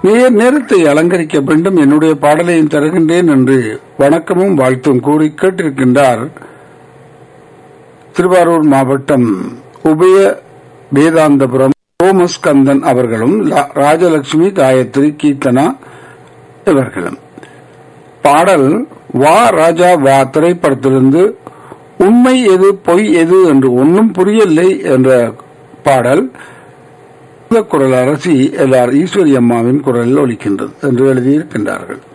நேர் நேரத்தை அலங்கரிக்க வேண்டும் என்னுடைய பாடலையும் தருகின்றேன் என்று வணக்கமும் வாழ்த்தும் கூறி கேட்டிருக்கின்றார் திருவாரூர் மாவட்டம் உபய வேதாந்தபுரம் தோமஸ் கந்தன் அவர்களும் லா- ராஜலட்சுமி காயத்ரி கீர்த்தனா இவர்களும் பாடல் வா ராஜா வா திரைப்படத்திலிருந்து உண்மை எது பொய் எது என்று ஒன்றும் புரியவில்லை என்ற பாடல் இந்த குரல் அரசி எல்லார் ஈஸ்வரி அம்மாவின் குரலில் ஒலிக்கின்றது என்று எழுதியிருக்கின்றார்கள்